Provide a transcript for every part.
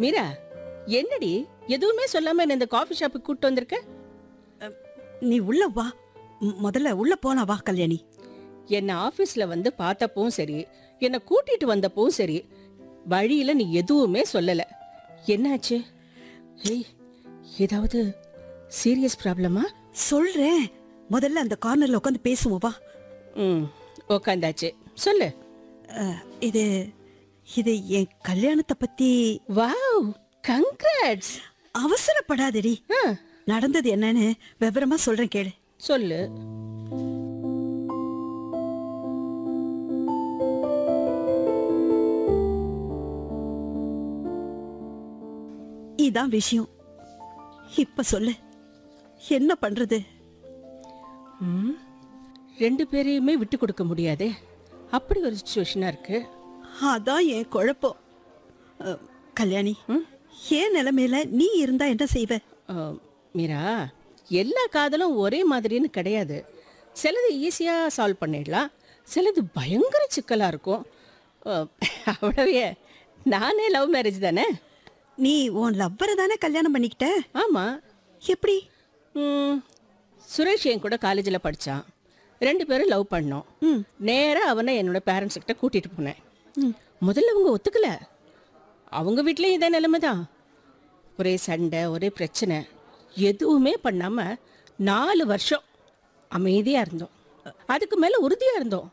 மீரா என்னடி எதுவுமே சொல்லாம என்ன இந்த காஃபி ஷாப்புக்கு கூட்டு வந்திருக்க நீ உள்ள வா ம், முதல்ல உள்ள போலாம் வா கல்யாணி என்ன ஆபீஸ்ல வந்து பார்த்தப்பவும் சரி என்ன கூட்டிட்டு வந்தப்பவும் சரி வழியில நீ எதுவுமே சொல்லல என்னாச்சு ஏய் ஏதாவது சீரியஸ் ப்ராப்ளமா சொல்றேன் முதல்ல அந்த கார்னர்ல உட்காந்து பேசுவோம் வா ம் உக்காந்தாச்சு சொல்லு அஹ், இது இது என் கல்யாணத்தை பத்தி வாவ் கங்க்ராட்ஸ் அவசரப்படாதடி நடந்தது என்னன்னு விவரமா சொல்றேன் கேளு சொல்லு இதான் விஷயம் இப்ப சொல்லு என்ன பண்றது ம் ரெண்டு பேரையுமே விட்டு கொடுக்க முடியாதே அப்படி ஒரு சுச்சுவேஷனா இருக்கு அதான் என் குழப்பம் அஹ், கல்யாணி ஏன் நிலைமையில நீ இருந்தா என்ன செய்வ அஹ், மீரா எல்லா காதலும் ஒரே மாதிரின்னு கிடையாது சிலது ஈஸியாக சால்வ் பண்ணிடலாம் சிலது பயங்கர சிக்கலாக இருக்கும் அஹ், அவ்வளவே நானே லவ் மேரேஜ் தானே நீ உன் லவ்வரை தானே கல்யாணம் பண்ணிக்கிட்ட ஆமாம் எப்படி சுரேஷ் என் கூட காலேஜில் படித்தான் ரெண்டு பேரும் லவ் பண்ணோம் நேராக அவனை என்னோட பேரண்ட்ஸ் கிட்ட கூட்டிகிட்டு போனேன் முதல்ல அவங்க ஒத்துக்கல அவங்க வீட்லேயும் இதே நிலைமை தான் ஒரே சண்டை ஒரே பிரச்சனை எதுவுமே பண்ணாமல் நாலு வருஷம் அமைதியாக இருந்தோம் அதுக்கு மேலே உறுதியாக இருந்தோம்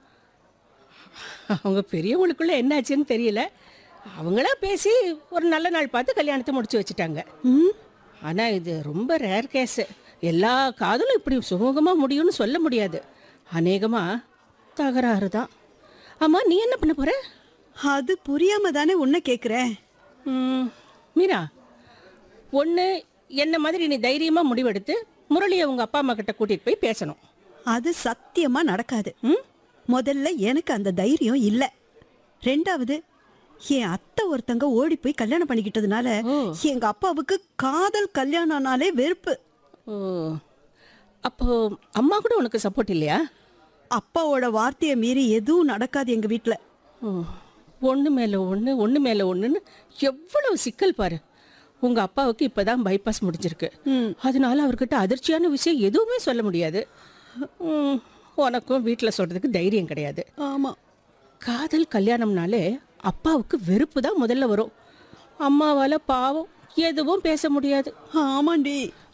அவங்க பெரியவங்களுக்குள்ள என்னாச்சுன்னு தெரியல அவங்களா பேசி ஒரு நல்ல நாள் பார்த்து கல்யாணத்தை முடிச்சு வச்சுட்டாங்க ஆனா இது ரொம்ப ரேர் கேஸ் எல்லா காதலும் இப்படி சுமூகமா முடியும்னு சொல்ல முடியாது அநேகமா தகராறு தான் ஆமா நீ என்ன பண்ண போற அது புரியாம தானே உன்னை கேக்குறேன் ம், மீரா ஒன்று என்ன மாதிரி நீ தைரியமா முடிவெடுத்து முரளியை உங்க அப்பா அம்மா கிட்ட கூட்டிட்டு போய் பேசணும் அது சத்தியமா நடக்காது முதல்ல எனக்கு அந்த தைரியம் இல்ல ரெண்டாவது என் அத்தை ஒருத்தங்க ஓடி போய் கல்யாணம் பண்ணிக்கிட்டதுனால எங்க அப்பாவுக்கு காதல் கல்யாணம்னாலே வெறுப்பு ஓ அப்போ அம்மா கூட உனக்கு சப்போர்ட் இல்லையா அப்பாவோட வார்த்தையை மீறி எதுவும் நடக்காது எங்க வீட்ல ஓ ஒன்று மேலே ஒன்று ஒன்று மேலே ஒன்றுன்னு எவ்வளவு சிக்கல் பாரு உங்கள் அப்பாவுக்கு இப்போதான் பைபாஸ் முடிஞ்சிருக்கு அதனால அவர்கிட்ட அதிர்ச்சியான விஷயம் எதுவுமே சொல்ல முடியாது ம், உனக்கும் வீட்டில் சொல்கிறதுக்கு தைரியம் கிடையாது ஆமா காதல் கல்யாணம்னாலே அப்பாவுக்கு வெறுப்பு தான் முதல்ல வரும் அம்மாவால் பாவம் எதுவும் பேச முடியாது ஆமாண்டி